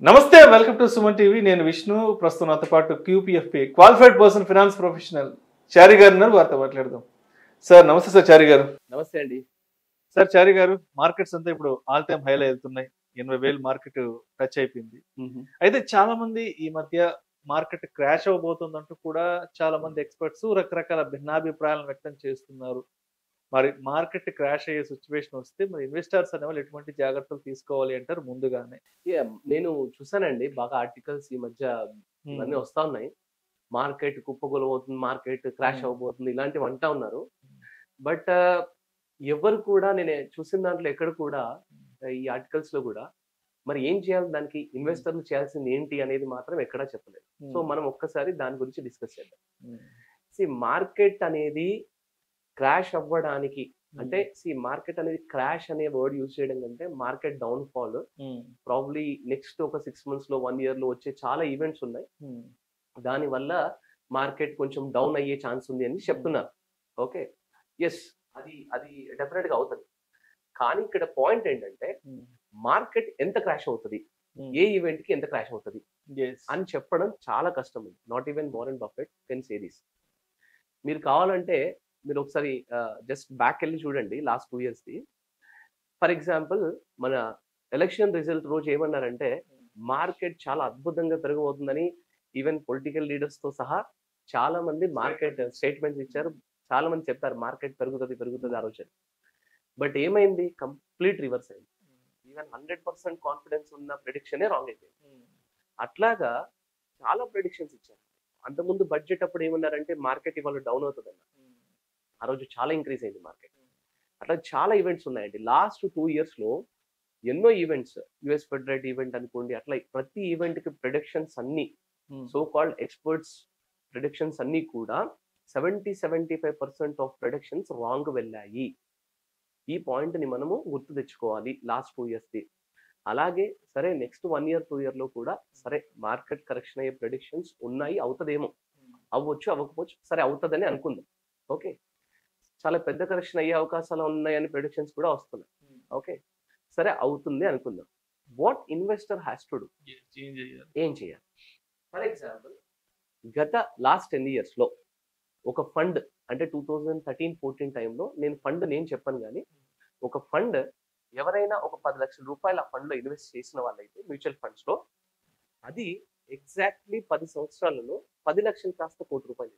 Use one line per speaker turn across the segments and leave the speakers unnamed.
నమస్తే welcome to Suman TV నేను విష్ణు ప్రస్తుతం నాతో పాటు QPFP qualified person finance professional Chari గారు ఉన్నారు వారితో మాట్లాడదాం సార్ నమస్తే సార్ చారి గారు
నమస్తే అండి
సార్ చారి గారు మార్కెట్స్ అంతా ఇప్పుడు ఆల్ టైమ్ హైలో వెళ్తున్నాయి ఎనభై వేలు మార్కెట్ టచ్ అయిపోయింది అయితే చాలా మంది ఈ మధ్య మార్కెట్ క్రాష్ అవబోతుందంటూ కూడా చాలా మంది ఎక్స్పర్ట్స్ రకరకాల భిన్నాభిప్రాయాలను వ్యక్తం చేస్తున్నారు మరి మార్కెట్ క్రాష్ అయ్యే సిచ్యువేషన్ వస్తే మరి ఇన్వెస్టర్స్ అనే వాళ్ళు ఎటువంటి జాగ్రత్తలు తీసుకోవాలి అంటారు ముందుగానే
Yeah, నేను చూసానండి బాగా ఆర్టికల్స్ ఈ మధ్య ఇవన్నీ వస్తా ఉన్నాయి మార్కెట్ కుప్పగొలబోతుంది మార్కెట్ క్రాష్
Hmm.
అవ్వబోతుంది ఇలాంటివి అంటా ఉన్నారు బట్ ఎవరు కూడా నేను చూసిన దాంట్లో ఎక్కడ కూడా ఈ ఆర్టికల్స్ లో కూడా మరి ఏం చేయాలి దానికి ఇన్వెస్టర్లు చేయాల్సింది ఏంటి అనేది మాత్రం ఎక్కడా చెప్పలేదు సో మనం ఒక్కసారి దాని గురించి డిస్కస్ చేద్దాం సి మార్కెట్ అనేది క్రాష్ అవ్వడానికి అంటే సి మార్కెట్ అనేది క్రాష్ అనే వర్డ్ యూజ్ చేయడం కంటే market down fall probably next ఒక సిక్స్ మంత్స్ లో వన్ ఇయర్ లో వచ్చే చాలా ఈవెంట్స్ ఉన్నాయి దాని వల్ల మార్కెట్ కొంచెం డౌన్ అయ్యే ఛాన్స్ ఉంది అని చెప్తున్నారు ఓకే ఎస్ అది అది డెఫినెట్ గా అవుతుంది కానీ ఇక్కడ పాయింట్ ఏంటంటే మార్కెట్ ఎంత క్రాష్ అవుతుంది ఏ ఈవెంట్ కి ఎంత క్రాష్ అవుతుంది అని చెప్పడం చాలా కష్టం not even Warren Buffett can say this మీరు కావాలంటే మీరు ఒకసారి జస్ట్ బ్యాక్ వెళ్ళి చూడండి లాస్ట్ టూ ఇయర్స్ది ఫర్ ఎగ్జాంపుల్ మన ఎలక్షన్ రిజల్ట్ రోజు ఏమన్నారంటే మార్కెట్ చాలా అద్భుతంగా పెరగబోతుందని ఈవెన్ పొలిటికల్ లీడర్స్ తో సహా చాలా మంది మార్కెట్ స్టేట్మెంట్స్ ఇచ్చారు చాలా మంది చెప్పారు మార్కెట్ పెరుగుతుంది పెరుగుతుంది ఆ రోజు బట్ ఏమైంది కంప్లీట్ రివర్స్ అయింది ఈవెన్ హండ్రెడ్ పర్సెంట్ కాన్ఫిడెన్స్ ఉన్న ప్రిడిక్షనే రాంగ్ అయిపోయింది అట్లాగా చాలా ప్రిడిక్షన్స్ ఇచ్చారు అంతకుముందు బడ్జెట్ అప్పుడు ఏమన్నారంటే మార్కెట్ ఇవాళ డౌన్ అవుతుంది అన్న ఆ రోజు చాలా ఇంక్రీజ్ అయింది మార్కెట్ అట్లా చాలా ఈవెంట్స్ ఉన్నాయండి లాస్ట్ టూ ఇయర్స్ లో ఎన్నో ఈవెంట్స్ యుఎస్ ఫెడరేట్ ఈవెంట్ అనుకోండి అట్లా ప్రతి ఈవెంట్ కి ప్రిడిక్షన్స్ అన్ని సో కాల్డ్ ఎక్స్పర్ట్స్ ప్రిడిక్షన్స్ అన్ని కూడా seventy seventy five percent of predictions wrong వెళ్ళాయి ఈ పాయింట్ ని మనము గుర్తు తెచ్చుకోవాలి లాస్ట్ టూ ఇయర్స్ ది అలాగే సరే next one year two year లో కూడా సరే మార్కెట్ కరెక్షన్ అయ్యే ప్రిడిక్షన్స్ ఉన్నాయి అవుతుందేమో అవ్వచ్చు అవ్వకపోవచ్చు సరే అవుతుందని అనుకుందాం ఓకే చాలా పెద్ద కరెక్షన్ అయ్యే అవకాశాలు ఉన్నాయని ప్రిడిక్షన్స్ కూడా వస్తున్నాయి ఓకే సరే అవుతుంది అనుకుందాం what investor has to do ఏం చేయాలి ఫర్ ఎగ్జాంపుల్ గత లాస్ట్ టెన్ ఇయర్స్ లో ఒక ఫండ్ అంటే టూ థౌజండ్ థర్టీన్ ఫోర్టీన్ టైంలో నేను ఫండ్ నేను చెప్పాను కానీ ఒక ఫండ్ ఎవరైనా ఒక పది లక్షల రూపాయలు ఆ ఫండ్ లో ఇన్వెస్ట్ చేసిన వాళ్ళైతే మ్యూచువల్ ఫండ్స్ లో అది ఎగ్జాక్ట్లీ పది సంవత్సరాలలో పది లక్షలు కాస్త కోటి రూపాయలు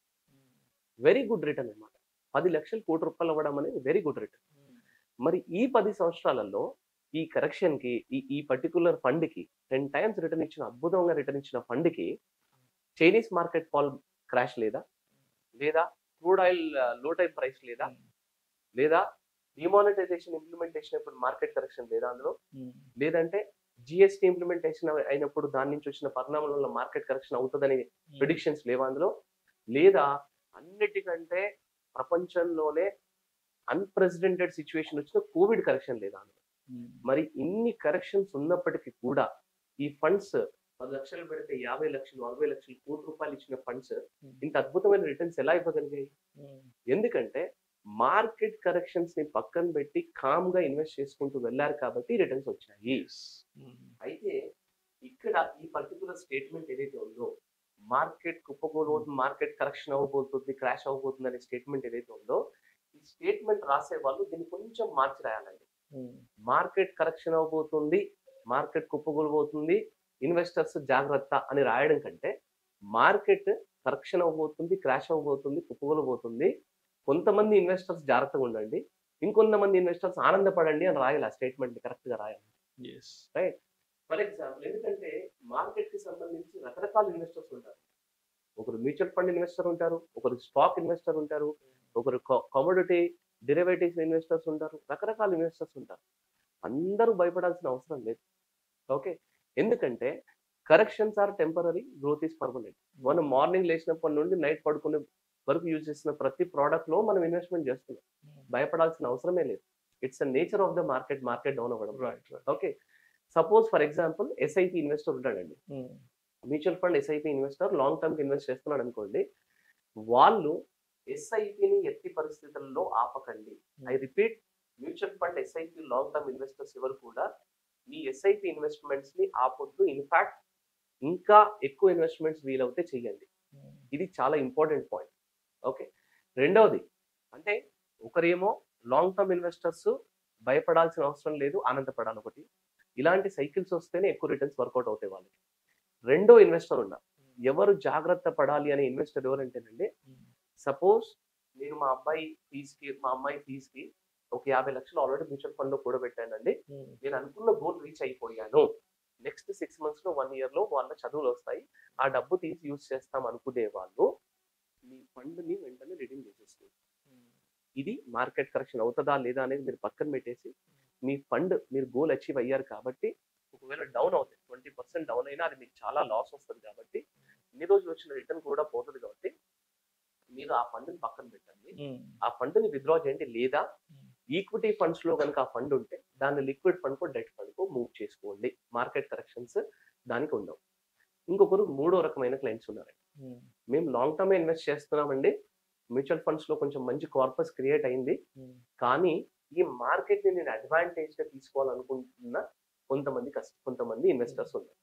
వెరీ గుడ్ రిటర్న్ అన్నమాట పది లక్షలు కోటి రూపాయలు అవ్వడం అనేది వెరీ గుడ్ రిటర్న్ మరి ఈ పది సంవత్సరాలలో ఈ కరెక్షన్ కి ఈ ఈ పర్టికులర్ ఫండ్ కి టెన్ టైమ్స్ రిటర్న్ ఇచ్చిన అద్భుతంగా రిటర్న్ ఇచ్చిన ఫండ్ కి చైనీస్ మార్కెట్ ఫాల్ క్రాష్ లేదా లేదా క్రూడ్ ఆయిల్ లో టైం ప్రైస్ లేదా లేదా డిమానిటైజేషన్ ఇంప్లిమెంటేషన్ ఇప్పుడు మార్కెట్ కరెక్షన్ లేదా అందులో లేదంటే జిఎస్టీ ఇంప్లిమెంటేషన్ అయినప్పుడు దాని నుంచి వచ్చిన పరిణామాల వల్ల మార్కెట్ కరెక్షన్ అవుతుందని ప్రిడిక్షన్స్ లేవా అందులో లేదా అన్నిటికంటే ప్రపంచంలోనే అన్ప్రెసిడెంటెడ్ సిచ్యువేషన్ వచ్చిన కోవిడ్ కరెక్షన్ లేదా అందులో మరి ఇన్ని కరెక్షన్స్ ఉన్నప్పటికీ కూడా ఈ ఫండ్స్ పది లక్షలు పెడితే యాభై లక్షలు అరవై లక్షలు కోటి రూపాయలు ఇచ్చిన ఫండ్స్ ఇంత అద్భుతమైన రిటర్న్స్ ఎలా ఇవ్వగలిగాయి ఎందుకంటే మార్కెట్ కరెక్షన్స్ ని పక్కన పెట్టి కామ్ గా ఇన్వెస్ట్ చేసుకుంటూ వెళ్ళారు కాబట్టి రిటర్న్స్ వచ్చాయి అయితే ఇక్కడ ఈ పర్టికులర్ స్టేట్మెంట్ ఏదైతే ఉందో మార్కెట్ కుప్పకూడబోతుంది మార్కెట్ కరెక్షన్ అవ్వబోతుంది క్రాష్ అవ్వబోతుంది అనే స్టేట్మెంట్ ఏదైతే ఉందో ఈ స్టేట్మెంట్ రాసే వాళ్ళు దీన్ని కొంచెం మార్చి రాయాలండి మార్కెట్ కరెక్షన్ అవ్వబోతుంది మార్కెట్ కుప్పకూలబోతుంది ఇన్వెస్టర్స్ జాగ్రత్త అని రాయడం కంటే మార్కెట్ కరెక్షన్ అవ్వబోతుంది క్రాష్ అవ్వబోతుంది కుప్పకూలబోతుంది కొంతమంది ఇన్వెస్టర్స్ జాగ్రత్తగా ఉండండి ఇంకొంతమంది ఇన్వెస్టర్స్ ఆనందపడండి అని రాయాలి ఆ స్టేట్మెంట్ కరెక్ట్ గా రాయాలి రైట్ ఫర్ ఎగ్జాంపుల్ ఎందుకంటే మార్కెట్ కి సంబంధించి రకరకాల ఇన్వెస్టర్స్ ఉంటారు ఒకరు మ్యూచువల్ ఫండ్ ఇన్వెస్టర్ ఉంటారు ఒకరు స్టాక్ ఇన్వెస్టర్ ఉంటారు ఒకరు కమోడిటీ డెరివేటివ్స్ ఇన్వెస్టర్స్ ఉంటారు రకరకాల ఇన్వెస్టర్స్ ఉంటారు అందరూ భయపడాల్సిన అవసరం లేదు ఓకే ఎందుకంటే corrections are temporary growth is permanent మనం మార్నింగ్ లేచినప్పటి నుండి నైట్ పడుకునే వరకు యూజ్ చేసిన ప్రతి ప్రోడక్ట్ లో మనం ఇన్వెస్ట్మెంట్ చేస్తున్నాం భయపడాల్సిన అవసరమే లేదు it's a nature of the market market down అవ్వడం okay suppose for example SIP investor ఉంటాడండి mutual fund SIP investor long term కి ఇన్వెస్ట్ చేస్తున్నాడు అనుకోండి వాళ్ళు ఎస్ఐపిని ఎట్టి పరిస్థితుల్లో ఆపకండి I repeat mutual fund SIP long term investors ఎవరు కూడా మీ ఎస్ఐపి ఇన్వెస్ట్మెంట్స్ ని ఆపొద్దు ఇన్ఫాక్ట్ ఇంకా ఎక్కువ ఇన్వెస్ట్మెంట్స్ వీలవుతే చేయండి ఇది చాలా ఇంపార్టెంట్ పాయింట్ ఓకే రెండవది అంటే ఒకరేమో లాంగ్ టర్మ్ ఇన్వెస్టర్స్ భయపడాల్సిన అవసరం లేదు ఆనందపడాలి ఒకటి ఇలాంటి సైకిల్స్ వస్తేనే ఎక్కువ రిటర్న్స్ వర్కౌట్ అవుతాయి వాళ్ళకి రెండో ఇన్వెస్టర్ ఉన్నారు ఎవరు జాగ్రత్త పడాలి అనే ఇన్వెస్టర్ ఎవరంటేనండి సపోజ్ నేను మా అబ్బాయి ఫీజుకి మా అమ్మాయి ఫీజుకి ఒక యాభై లక్షలు ఆల్రెడీ మ్యూచువల్ ఫండ్ లో కూడబెట్టానండి నేను అనుకున్న గోల్ రీచ్ అయిపోయాను నెక్స్ట్ సిక్స్ మంత్స్ లో వన్ ఇయర్ లో వాళ్ళ చదువులు వస్తాయి ఆ డబ్బు తీసి యూజ్ చేస్తాం అనుకునే వాళ్ళు మీ ఫండ్ ని వెంటనే రిడీమ్ చేసేస్తుంది ఇది మార్కెట్ కరెక్షన్ అవుతుందా లేదా అనేది మీరు పక్కన పెట్టేసి మీ ఫండ్ మీరు గోల్ అచీవ్ అయ్యారు కాబట్టి ఒకవేళ డౌన్ అవుతుంది ట్వంటీ పర్సెంట్ డౌన్ అయినా అది మీకు చాలా లాస్ వస్తుంది కాబట్టి ఇన్ని రోజులు వచ్చిన రిటర్న్ కూడా పోతుంది కాబట్టి మీరు ఆ ఫండ్ని పక్కన పెట్టండి ఆ ఫండ్ ని విత్డ్రా చేయండి లేదా ఈక్విటీ ఫండ్స్ లో కనుక ఆ ఫండ్ ఉంటే దాన్ని లిక్విడ్ ఫండ్ కో డెట్ ఫండ్ కో మూవ్ చేసుకోండి మార్కెట్ కరెక్షన్స్ దానికి ఉండవు ఇంకొకరు మూడో రకమైన క్లయింట్స్ ఉన్నారండి మేము లాంగ్ టర్మ్ ఇన్వెస్ట్ చేస్తున్నామండి మ్యూచువల్ ఫండ్స్ లో కొంచెం మంచి కార్పస్ క్రియేట్ అయింది కానీ ఈ మార్కెట్ ని నేను అడ్వాంటేజ్ గా తీసుకోవాలనుకుంటున్న కొంతమంది కష్ట కొంతమంది ఇన్వెస్టర్స్ ఉన్నారు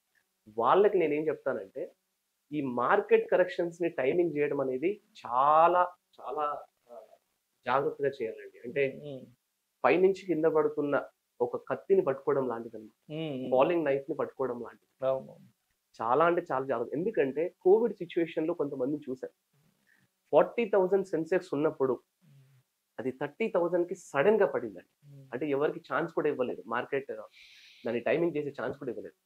వాళ్ళకి నేనేం చెప్తానంటే ఈ మార్కెట్ కరెక్షన్స్ ని టైమింగ్ చేయడం అనేది చాలా చాలా ఆ, జాగ్రత్తగా చేయాలండి అంటే పైనుంచి కింద పడుతున్న ఒక కత్తిని పట్టుకోవడం లాంటిది అనమాట ఫాలింగ్ నైఫ్ ని పట్టుకోవడం లాంటిది చాలా అంటే చాలా జాగ్రత్త ఎందుకంటే కోవిడ్ సిచ్యువేషన్ లో కొంతమంది చూశారు ఫార్టీ థౌజండ్ సెన్సెక్స్ ఉన్నప్పుడు అది థర్టీ థౌజండ్ కి సడన్ గా పడిందండి అంటే ఎవరికి ఛాన్స్ కూడా ఇవ్వలేదు మార్కెట్ దాన్ని టైమింగ్ చేసే ఛాన్స్ కూడా ఇవ్వలేదు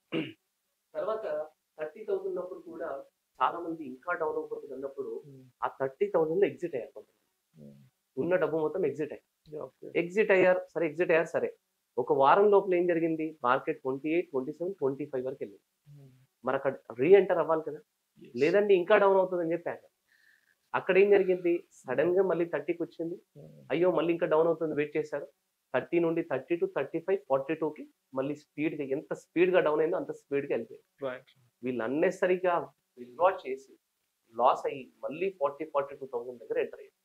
తర్వాత థర్టీ థౌసండ్ ఉన్నప్పుడు కూడా చాలా మంది ఇంకా డౌన్ అయిపోతుంది అన్నప్పుడు ఆ థర్టీ థౌసండ్ లో ఎగ్జిట్ అయ్యారు కొంతమంది ఉన్న డబ్బు మొత్తం ఎగ్జిట్ అయ్యారు ఎగ్జిట్ అయ్యారు సరే ఎగ్జిట్ అయ్యారు సరే ఒక వారం లోపల ఏం జరిగింది market twenty eight twenty seven twenty five వరకు వెళ్ళింది మరి అక్కడ రీ ఎంటర్ అవ్వాలి కదా లేదండి ఇంకా డౌన్ అవుతుందని చెప్పాక అక్కడ ఏం జరిగింది సడన్ గా మళ్ళీ థర్టీకి వచ్చింది అయ్యో మళ్ళీ ఇంకా డౌన్ అవుతుంది వెయిట్ చేశారు థర్టీ నుండి thirty to thirty five forty కి మళ్ళీ స్పీడ్ గా ఎంత స్పీడ్ గా డౌన్ అయిందో అంత స్పీడ్ గా వెళ్ళిపోయాయి వీళ్ళు అన్నెసరిగా విత్డ్రా చేసి లాస్ అయ్యి మళ్ళీ ఫార్టీ ఫార్టీ టూ థౌసండ్ దగ్గర ఎంటర్ అయ్యారు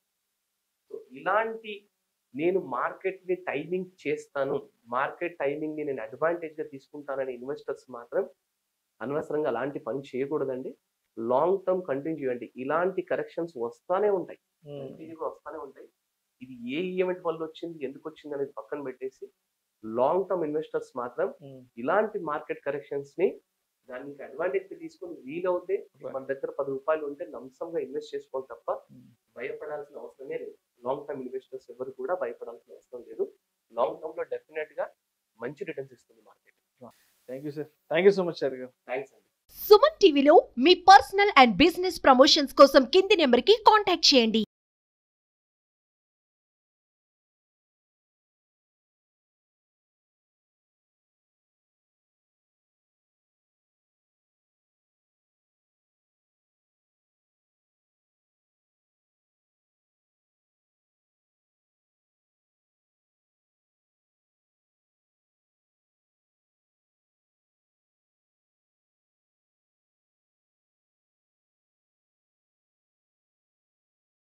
సో ఇలాంటి నేను మార్కెట్ ని టైమింగ్ చేస్తాను మార్కెట్ టైమింగ్ ని నేను అడ్వాంటేజ్ గా తీసుకుంటానని ఇన్వెస్టర్స్ మాత్రం అనవసరంగా అలాంటి పని చేయకూడదండి లాంగ్ టర్మ్ కంటిన్యూ చేయండి ఇలాంటి కరెక్షన్స్ వస్తానే ఉంటాయి కంటిన్యూగా వస్తానే ఉంటాయి ఇది ఏ ఈవెంట్ వల్ల వచ్చింది ఎందుకు వచ్చింది అనేది పక్కన పెట్టేసి లాంగ్ టర్మ్ ఇన్వెస్టర్స్ మాత్రం ఇలాంటి మార్కెట్ కరెక్షన్స్ ని దానికి అడ్వాంటేజ్ తీసుకొని వీలవుతే మన దగ్గర పది రూపాయలు ఉంటే లంసంగా ఇన్వెస్ట్ చేసుకోవాలి తప్ప భయపడాల్సిన అవసరమే లేదు లాంగ్ టర్మ్ ఇన్వెస్టర్స్ ఎవరు కూడా భయపడాల్సిన అవసరం లేదు లాంగ్ టర్మ్ లో డెఫినెట్ గా మంచి రిటర్న్స్ ఇస్తుంది market
thank you sir thank you so much sir గారు
థ్యాంక్స్ అండి
సుమన్ టీవీలో మీ పర్సనల్ అండ్ బిజినెస్ ప్రమోషన్స్ కోసం కింది నెంబర్కి కాంటాక్ట్ చేయండి